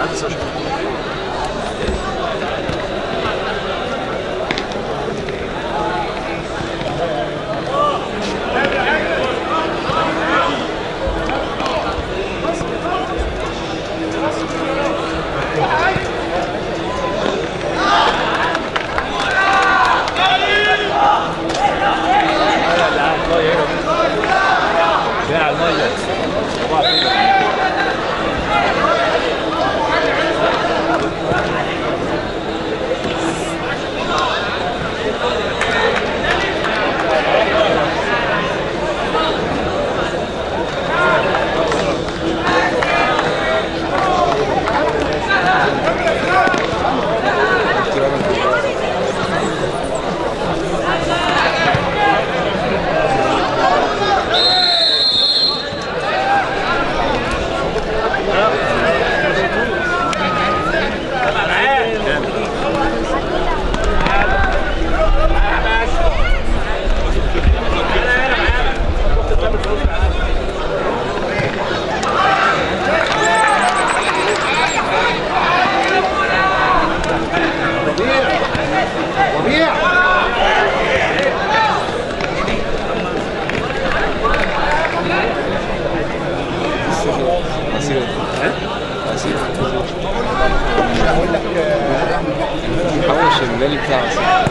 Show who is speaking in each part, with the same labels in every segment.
Speaker 1: محوش المالي بتاعه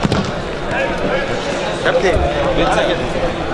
Speaker 1: كابتن بيتزا كده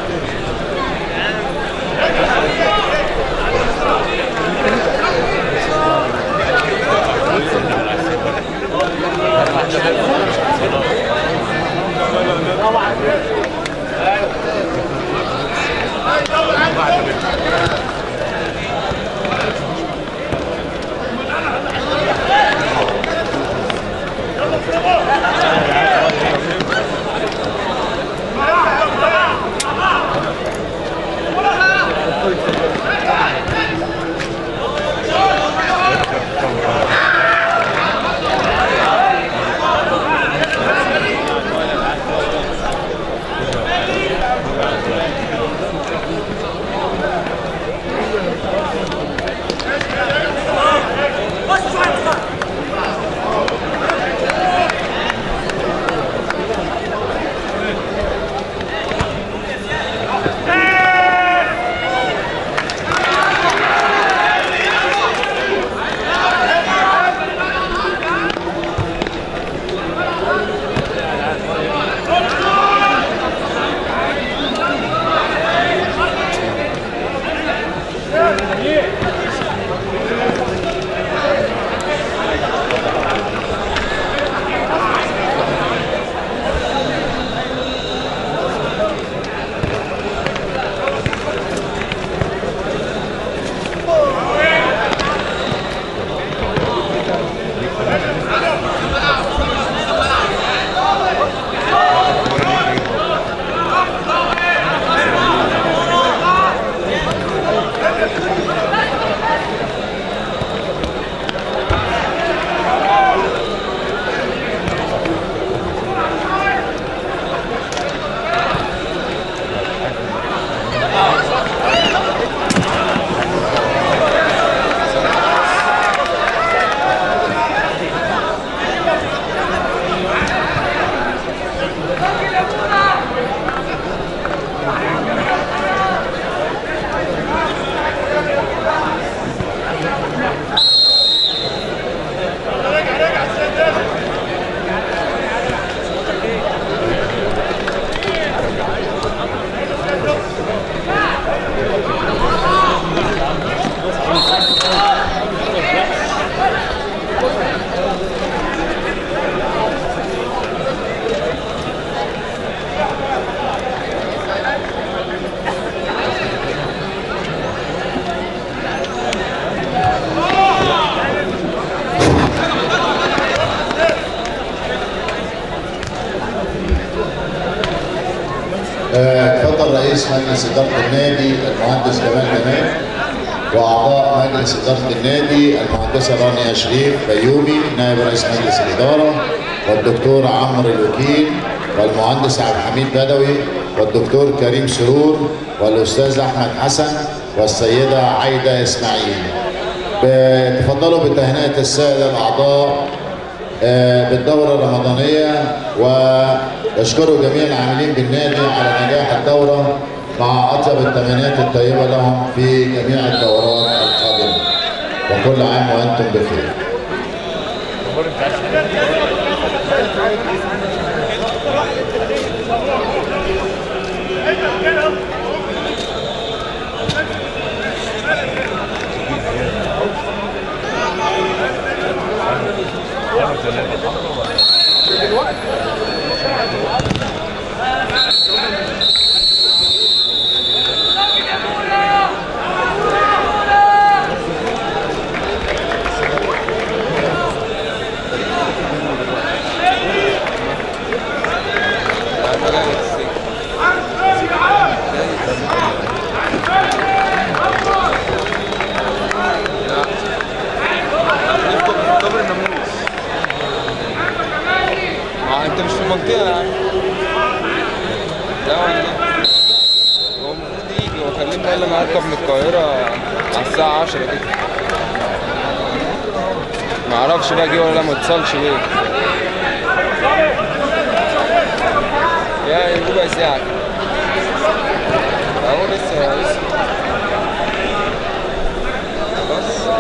Speaker 2: آه، اتفضل رئيس مجلس إدارة النادي المهندس جمال جمال وأعضاء مجلس إدارة النادي المهندسة رانيا شريف بيومي نائب رئيس مجلس الإدارة والدكتور عمرو الوكيل والمهندس عبد الحميد بدوي والدكتور كريم سرور والأستاذ أحمد حسن والسيدة عايدة إسماعيل تفضلوا بتهنئة السادة الأعضاء آه، بالدورة الرمضانية ويشكروا جميع العاملين بالنادي على نجاح الدورة مع أطيب التمنيات الطيبة لهم في جميع الدورات القادمة وكل عام وأنتم بخير
Speaker 1: كبر الناموس ما انت مش في المنطقة يعني لا والله هو المفروض يجي هو كلمني قال لي انا هركب من القاهرة على الساعة 10 كده ما اعرفش بقى جه ولا لا ما اتصلش ليه يا ربع ساعة كده. اهو لسه لسه بس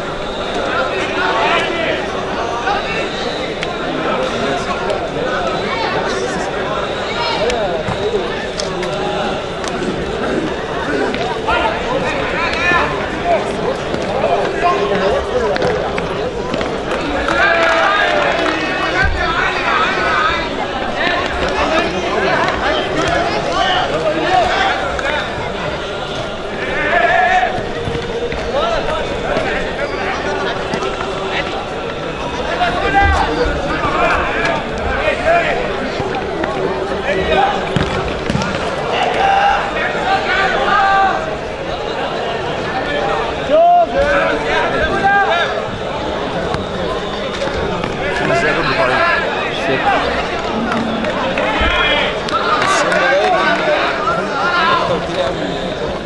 Speaker 1: بس هم جايين انت قلت لي قبل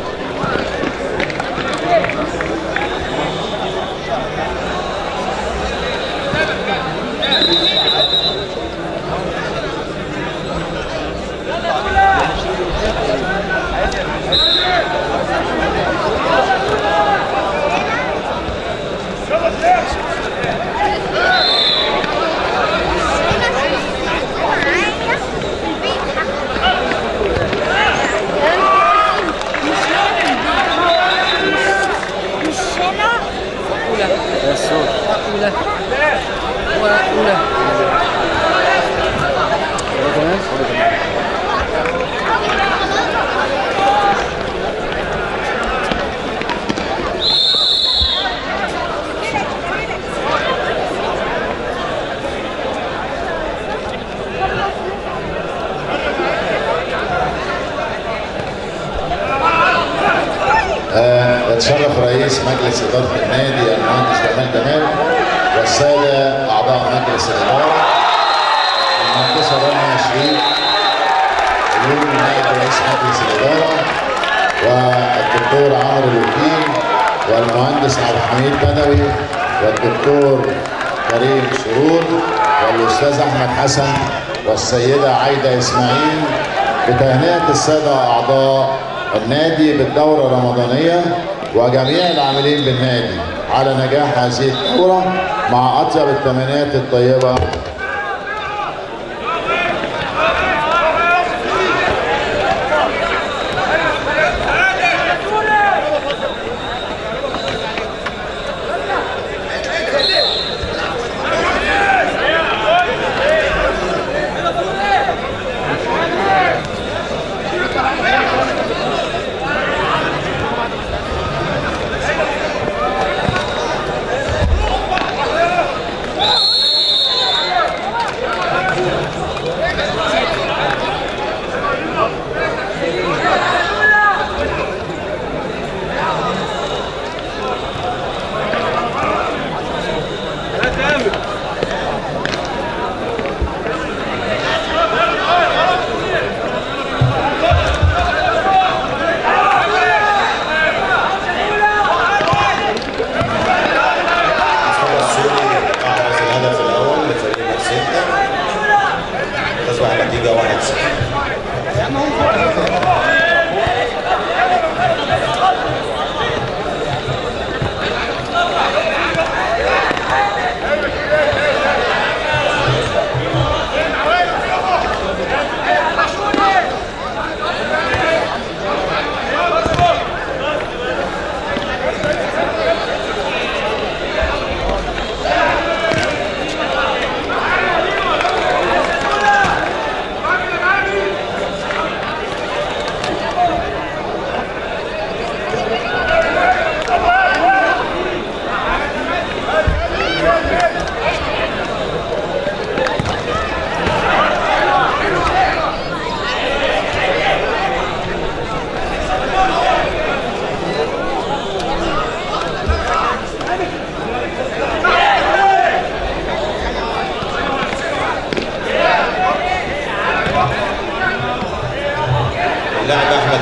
Speaker 1: يا الصوت
Speaker 3: أولى وأولى تمام
Speaker 2: آه، يتشرف رئيس مجلس إدارة النادي المهندس جمال جمال والسادة أعضاء مجلس الإدارة المهندسة رانيا شريف اليوم نائب رئيس مجلس الإدارة والدكتور عمرو الوكيل والمهندس عبد الحميد بدوي والدكتور كريم سرور والأستاذ أحمد حسن والسيدة عايدة إسماعيل بتهنئة السادة أعضاء النادي بالدورة الرمضانية وجميع العاملين بالنادي على نجاح هذه الدورة مع أطيب التمنيات الطيبة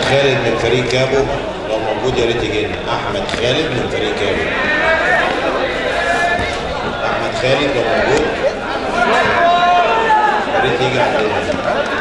Speaker 4: خالد من فريق كابو لو موجود يا ريت يجي لنا احمد خالد من فريق كابو احمد خالد لو موجود يا ريت يجي عندنا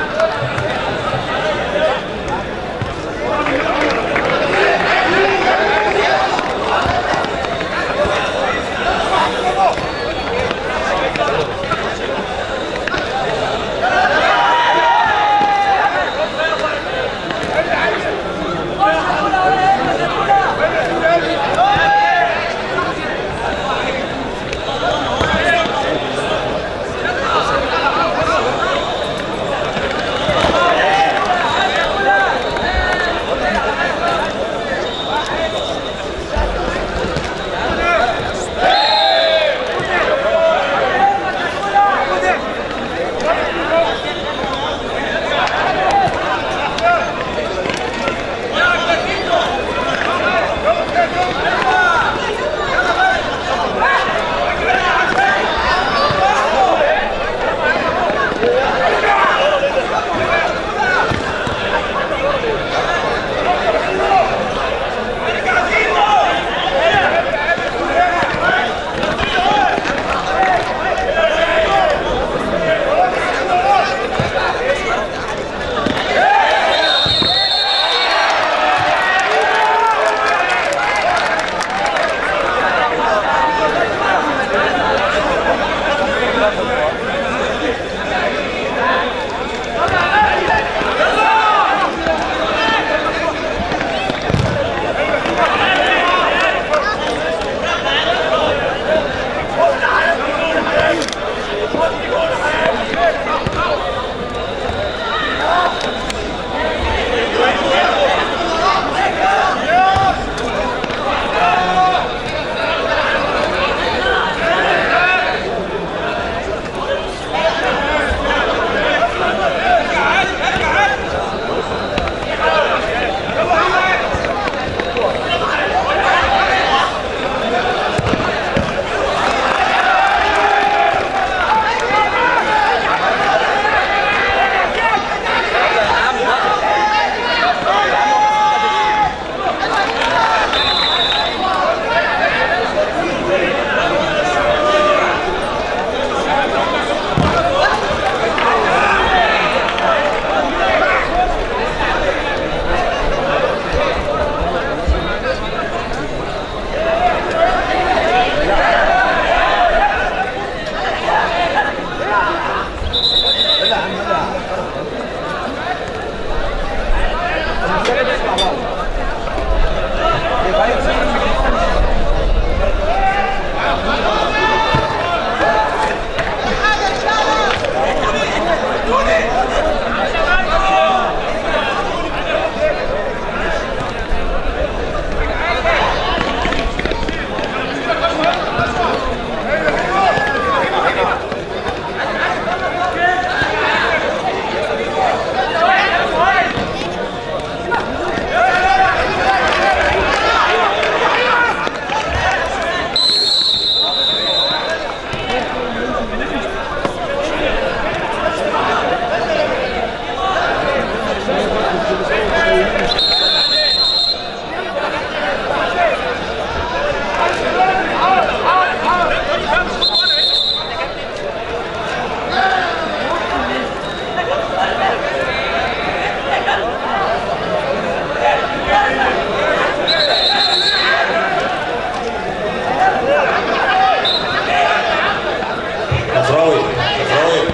Speaker 4: كفراوي كفراوي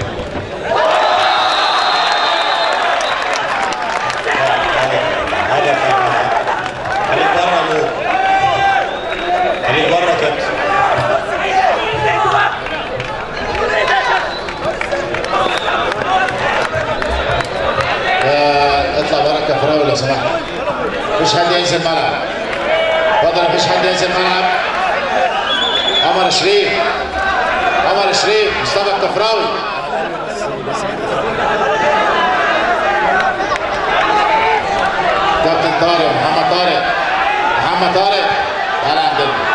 Speaker 4: هدف خليك بره يا نور خليك بره يا كابتن
Speaker 2: آه، اطلع بره كفراوي لو سمحت مفيش حد ينزل ملعب اتفضل مفيش حد ينزل ملعب عمر شريف عمر شريف مصطفى الكفراوي كابتن طارق محمد طارق محمد طارق تعالى عندنا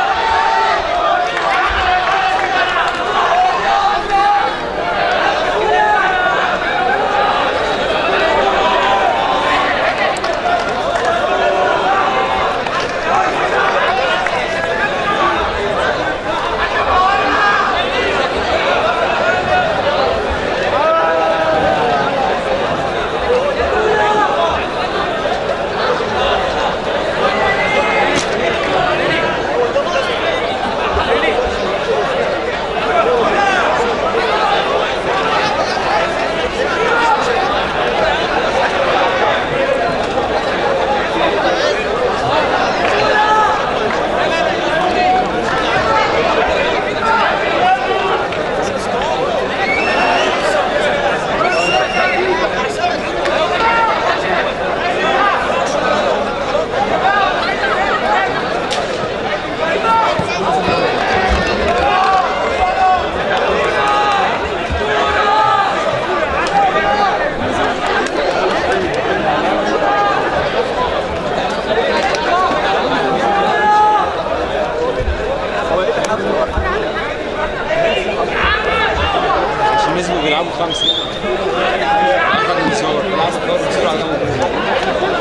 Speaker 1: بيلعبوا خمسة أحمد منصور بيلعبوا في الدوري المصري عندهم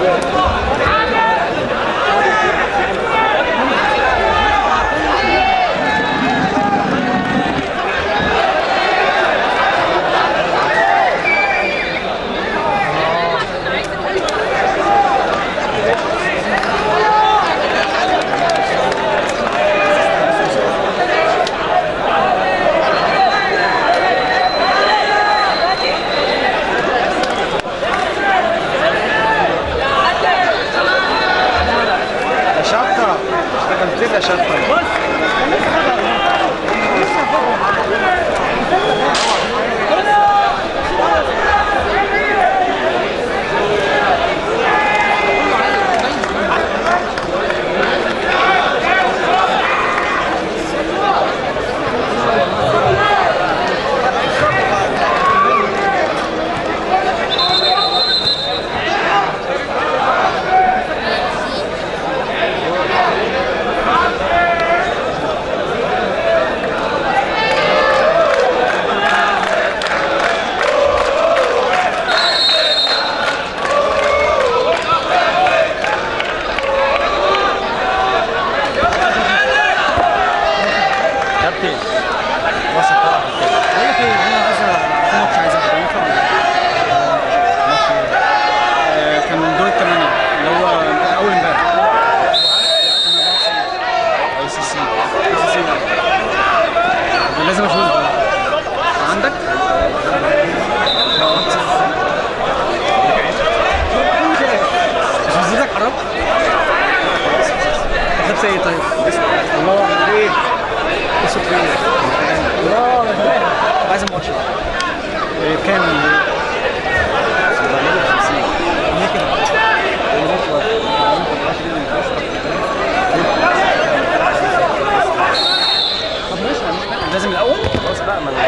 Speaker 5: يا شطة اشتغلت لي يا شطة
Speaker 1: كابتن
Speaker 5: وسط طبعا بقول لك ايه انا عايز في ماتش عايز اخده ينفع ولا لا؟ ماتش ايه؟ آه، كان من دور الثمانية اللي هو أول امبارح اي سي سي اي سي سي لازم اشوف ده عندك؟ مش هزيدك حرام؟ لابس ايه طيب؟ الله ايه؟ اسود فين؟ الله عايز الماتش إيه، كام؟ ليه كده؟ طب ماشي ماشي. لازم الاول؟ خلاص بقى ما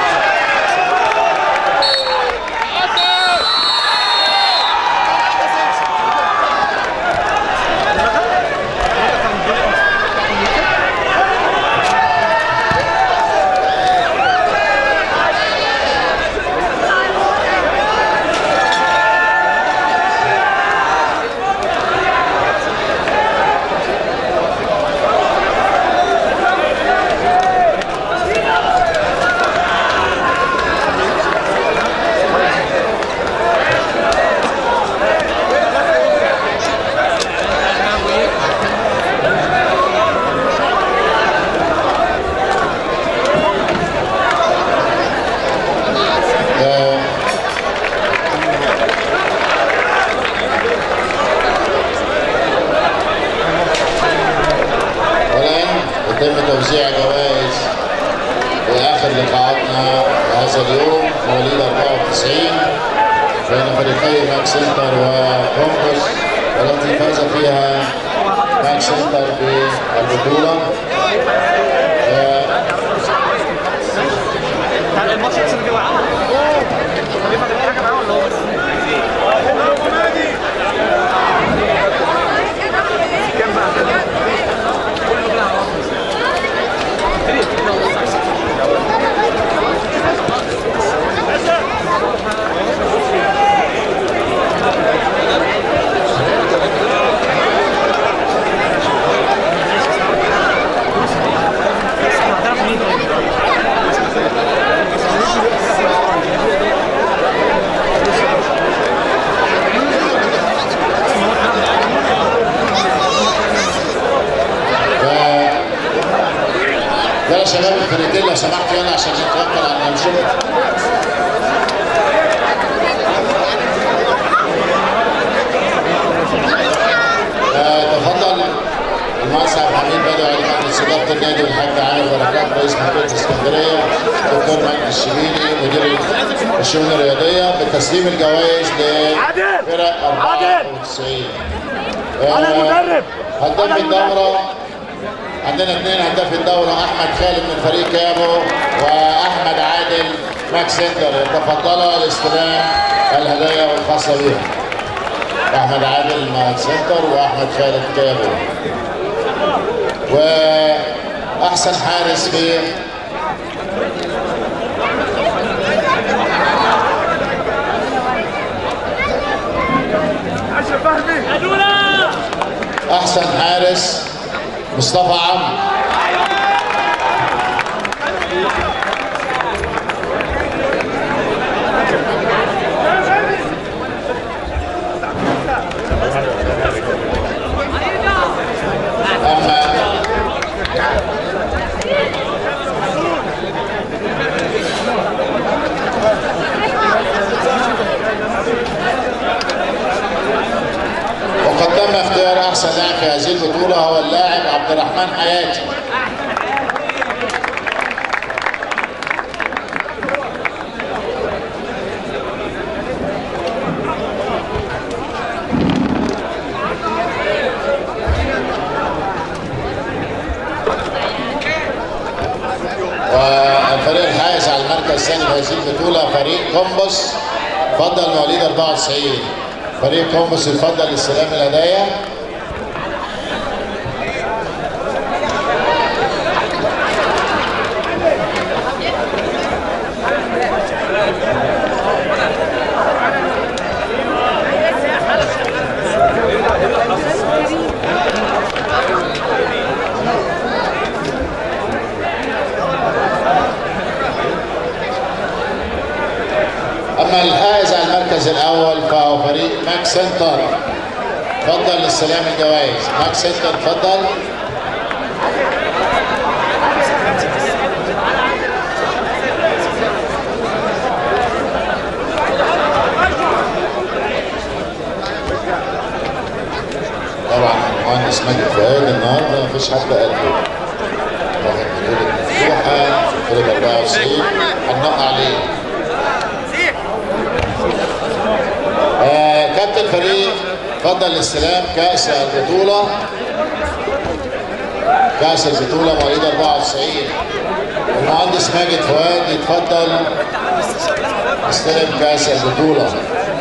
Speaker 2: آه، والآن يتم توزيع جوائز في آخر لقاءاتنا هذا اليوم مواليد 94 بين فريقي ماك سنتر وكومبوس والتي فاز فيها ماك سنتر بالبطولة آه،
Speaker 5: الماتش يكسب كده معاه ينفع تعمل حاجه معاه ولا هو بس؟ كام بقى؟ هتعرف مين طيب؟
Speaker 2: ف- يلا شباب الفريقين لو سمحت يلا عشان نتوكل على نفسنا آه، تفضل المهندس عبد الحميد بدوي علي مجلس إدارة النادي والحاج عامر بركات رئيس مدينة اسكندرية دكتور مجدي الشبيني مدير الشؤون الرياضية بتسليم الجوائز لفرق 94 أنا المدرب هداف الدورة عندنا اثنين هداف الدورة أحمد خالد من فريق كابو وأحمد عادل ماك سنتر يتفضلا لاستلام الهدايا الخاصة بهم أحمد عادل ماك سنتر وأحمد خالد كابو وأحسن حارس في احسن حارس مصطفى عمرو اما وقد تم اختيار احسن لاعب في هذه البطوله هو اللاعب عبد الرحمن حياتي والفريق الحائز على المركز الثاني في هذه البطوله فريق كومبوس فضل مواليد 94 فريق كومبوس يفضل استلام الهدايا اما الحائز على المركز الاول فهو فريق ماك سنتر تفضل لاستلام الجوائز ماك سنتر تفضل طبعا المهندس ماجد فؤاد النهارده مفيش حد قال له واحد بطولة مفتوحة بطولة 94 هننق عليه آه، كابتن الفريق اتفضل الاستلام كأس البطولة كأس البطولة مواليد 94 المهندس ماجد فؤاد يتفضل استلم كأس البطولة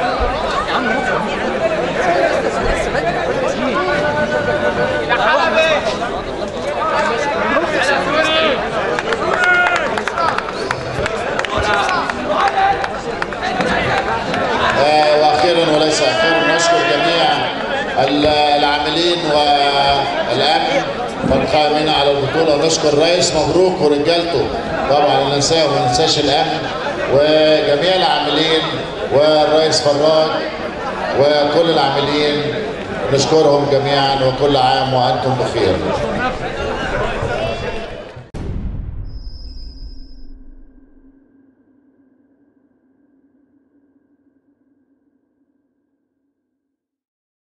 Speaker 2: آه، واخيرا وليس اخيرا نشكر جميع ال- العاملين والامن والقائمين على البطوله ونشكر الرئيس مبروك ورجالته طبعا لا ننساه وما ننساش الامن وجميع العاملين والرئيس فراج وكل العاملين نشكرهم جميعا وكل عام وانتم بخير